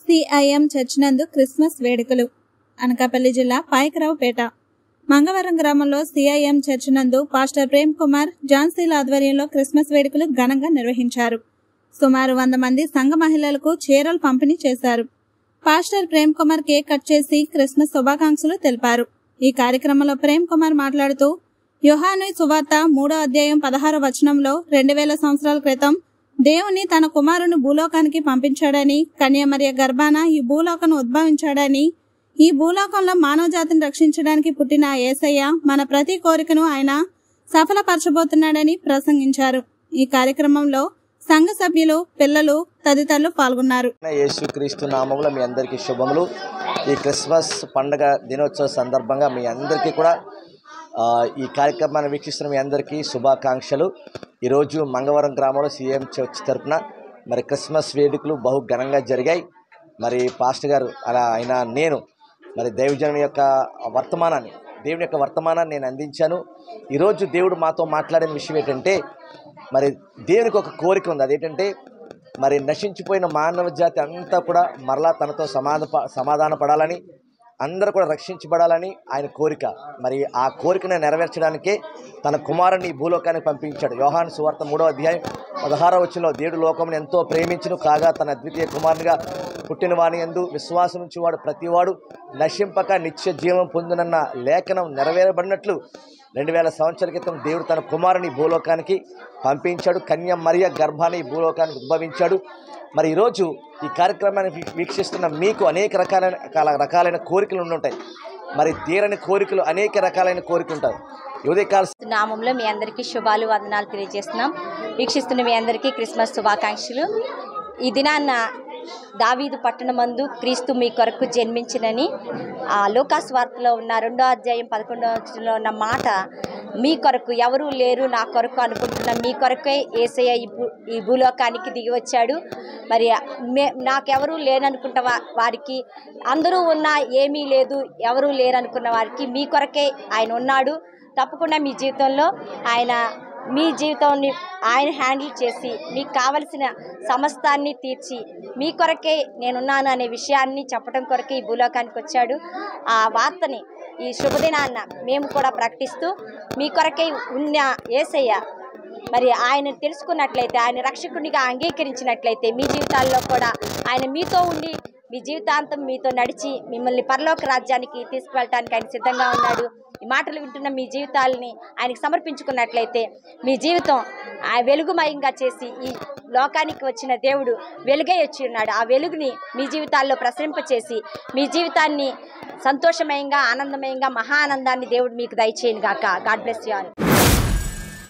CIM church నందు Christmas వేడుకలు అనకాపల్లి జిల్లా పాయకరావుపేట మంగవరం గ్రామంలో సిఐఎం చర్చ్ నందు పాస్టర్ ప్రేమ్ కుమార్ జాన్సీల ఆధ్వర్యంలో క్రిస్మస్ వేడుకలు ఘనంగా నిర్వహించారు సుమారు వంద మంది సంఘ మహిళలకు చీరలు పంపిణీ చేశారు pastor Prem Kumar cake cut చేసి క్రిస్మస్ శుభాకాంక్షలు తెలిపారు ఈ కార్యక్రమంలో ప్రేమ్ కుమార్ మాట్లాడుతూ యోహాను సువార్త మూడో అధ్యాయం పదహారో వచనంలో రెండు వేల సంవత్సరాల క్రితం దేవుని తన కుమారుని భూలోకానికి పంపించాడని కన్యామర్య గర్భాన ఈ భూలోకను ఉద్భవించాడని ఈ భూలోకంలో మానవ జాతిని రక్షించడానికి పుట్టిన ఆ యేసయ్య మన ప్రతి కోరికను ఆయన సఫలపరచబోతున్నాడని ప్రసంగించారు ఈ కార్యక్రమంలో సంఘ సభ్యులు పిల్లలు తదితరులు పాల్గొన్నారు యేసుక్రీస్తు నామంలో మీ అందరికీ శుభములు ఈ క్రిస్మస్ పండగ దినోత్సవ సందర్భంగా మీ అందరికీ కూడా ఆ, ఈ కార్యక్రమాన్ని వీక్షిస్తున్న మీ అందరికీ శుభాకాంక్షలు ఈరోజు మంగవరం గ్రామంలో సీఎం చర్చ్ తరపున మరి క్రిస్మస్ వేడుకలు బహు ఘనంగా జరిగాయి మరి పాస్టర్ గారు అలా అయినా నేను మరి దైవజనం యొక్క వర్తమానాన్ని దేవుని యొక్క వర్తమానాన్ని నేను అందించాను ఈరోజు దేవుడు మాతో మాట్లాడిన విషయం ఏంటంటే మరి దేవునికి ఒక కోరిక ఉంది అదేంటంటే మరి నశించిపోయిన మానవ జాతి అంతా కూడా మరలా తనతో సమాధ సమాధాన పడాలని అందరూ కూడా రక్షించబడాలని ఆయన కోరిక మరి ఆ కోరికను నెరవేర్చడానికే తన కుమారుని ఈ భూలోకానికి పంపించాడు యోహాను సువార్త మూడో అధ్యాయం పదహారో వచ్చిలో దేవుడు లోకమును ఎంతో ప్రేమించును కాగా తన అద్వితీయ కుమారునిగా పుట్టిన వాని ఎందు విశ్వాసం నుంచి వాడు ప్రతివాడు నశింపక నిత్య జీవం పొందునన్న లేఖనం నెరవేరబడినట్లు రెండు వేల సంవత్సరాల క్రితం దేవుడు తన కుమారుని భూలోకానికి పంపించాడు కన్య మరియ గర్భాన్ని ఈ భూలోకానికి ఉద్భవించాడు మరి ఈరోజు ఈ కార్యక్రమాన్ని వీ- వీక్షిస్తున్న మీకు అనేక రకాలైన రకాల- రకాలైన కోరికలు ఉండుంటాయి మరి తీరని కోరికలు అనేక రకాలైన కోరికలు ఉంటాయి ఈ ఉదయకాల నామంలో మీ అందరికీ శుభాలు వందనాలు తెలియజేస్తున్నాం వీక్షిస్తున్న మీ అందరికీ క్రిస్మస్ శుభాకాంక్షలు ఈ దినాన్న దావీదు పట్టణమందు క్రీస్తు మీ కొరకు జన్మించినని ఆ లోకాస్ వార్తలో ఉన్న రెండో అధ్యాయం పదకొండో వచనంలో ఉన్న మాట మీ కొరకు ఎవరూ లేరు నా కొరకు అనుకుంటున్న మీ కొరకే ఏసయ్య ఈ భూ ఈ భూలోకానికి దిగి వచ్చాడు మరి మే నాకెవరూ లేననుకుంట వా- వారికి అందరూ ఉన్నా ఏమీ లేదు ఎవరూ లేరనుకున్న వారికి మీ కొరకే ఆయన ఉన్నాడు తప్పకుండా మీ జీవితంలో ఆయన మీ జీవితాన్ని ఆయన హ్యాండిల్ చేసి మీకు కావలసిన సమస్తాన్ని తీర్చి మీ కొరకే నేనున్నాను అనే విషయాన్ని చెప్పడం కొరకే ఈ భూలోకానికి వచ్చాడు ఆ వార్తని ఈ శుభదినాన్న మేము కూడా ప్రకటిస్తూ మీ కొరకే ఉన్న ఏసయ్య మరి ఆయన తెలుసుకున్నట్లయితే ఆయన రక్షకునిగా అంగీకరించినట్లయితే మీ జీవితాల్లో కూడా ఆయన మీతో ఉండి మీ జీవితాంతం మీతో నడిచి మిమ్మల్ని పరలోక రాజ్యానికి తీసుకువెళ్ళటానికి ఆయన సిద్ధంగా ఉన్నాడు ఈ మాటలు వింటున్న మీ జీవితాలని ఆయనకి సమర్పించుకున్నట్లయితే మీ జీవితం ఆ వెలుగుమయంగా చేసి ఈ లోకానికి వచ్చిన దేవుడు వెలుగై వచ్చి ఉన్నాడు ఆ వెలుగుని మీ జీవితాల్లో ప్రసరింపచేసి మీ జీవితాన్ని సంతోషమయంగా ఆనందమయంగా మహా ఆనందాన్ని దేవుడు మీకు దయచేయను గాక గాడ్ బ్లెస్ యూ ఆల్